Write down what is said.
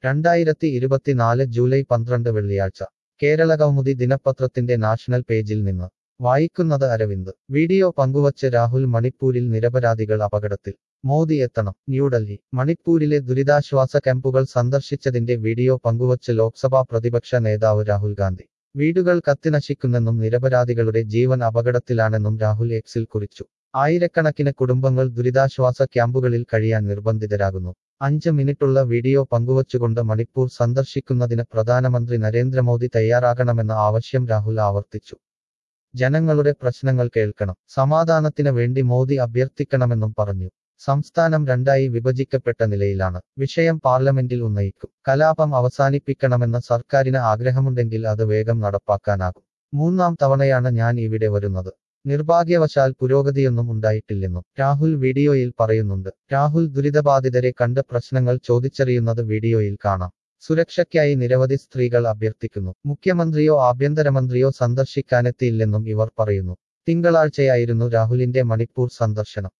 രണ്ടായിരത്തി ഇരുപത്തിനാല് ജൂലൈ പന്ത്രണ്ട് വെള്ളിയാഴ്ച കേരള കൗമുദി ദിനപത്രത്തിന്റെ നാഷണൽ പേജിൽ നിന്ന് വായിക്കുന്നത് അരവിന്ദ് വീഡിയോ പങ്കുവച്ച് രാഹുൽ മണിപ്പൂരിൽ നിരപരാധികൾ അപകടത്തിൽ മോദി എത്തണം ന്യൂഡൽഹി മണിപ്പൂരിലെ ദുരിതാശ്വാസ ക്യാമ്പുകൾ സന്ദർശിച്ചതിന്റെ വീഡിയോ പങ്കുവച്ച് ലോക്സഭാ പ്രതിപക്ഷ നേതാവ് രാഹുൽ ഗാന്ധി വീടുകൾ കത്തിനശിക്കുന്നെന്നും നിരപരാധികളുടെ ജീവൻ അപകടത്തിലാണെന്നും രാഹുൽ എക്സിൽ കുറിച്ചു ആയിരക്കണക്കിന് കുടുംബങ്ങൾ ദുരിതാശ്വാസ ക്യാമ്പുകളിൽ കഴിയാൻ നിർബന്ധിതരാകുന്നു അഞ്ച് മിനിറ്റുള്ള വീഡിയോ പങ്കുവച്ചുകൊണ്ട് മണിപ്പൂർ സന്ദർശിക്കുന്നതിന് പ്രധാനമന്ത്രി നരേന്ദ്രമോദി തയ്യാറാകണമെന്ന ആവശ്യം രാഹുൽ ആവർത്തിച്ചു ജനങ്ങളുടെ പ്രശ്നങ്ങൾ കേൾക്കണം സമാധാനത്തിന് വേണ്ടി മോദി അഭ്യർത്ഥിക്കണമെന്നും പറഞ്ഞു സംസ്ഥാനം രണ്ടായി വിഭജിക്കപ്പെട്ട നിലയിലാണ് വിഷയം പാർലമെന്റിൽ ഉന്നയിക്കും കലാപം അവസാനിപ്പിക്കണമെന്ന സർക്കാരിന് ആഗ്രഹമുണ്ടെങ്കിൽ അത് വേഗം നടപ്പാക്കാനാകും മൂന്നാം തവണയാണ് ഞാൻ ഇവിടെ വരുന്നത് നിർഭാഗ്യവശാൽ പുരോഗതിയൊന്നും ഉണ്ടായിട്ടില്ലെന്നും രാഹുൽ വീഡിയോയിൽ പറയുന്നുണ്ട് രാഹുൽ ദുരിതബാധിതരെ കണ്ട് പ്രശ്നങ്ങൾ ചോദിച്ചറിയുന്നത് വീഡിയോയിൽ കാണാം സുരക്ഷയ്ക്കായി നിരവധി സ്ത്രീകൾ അഭ്യർത്ഥിക്കുന്നു മുഖ്യമന്ത്രിയോ ആഭ്യന്തരമന്ത്രിയോ സന്ദർശിക്കാനെത്തിയില്ലെന്നും ഇവർ പറയുന്നു തിങ്കളാഴ്ചയായിരുന്നു രാഹുലിന്റെ മണിപ്പൂർ സന്ദർശനം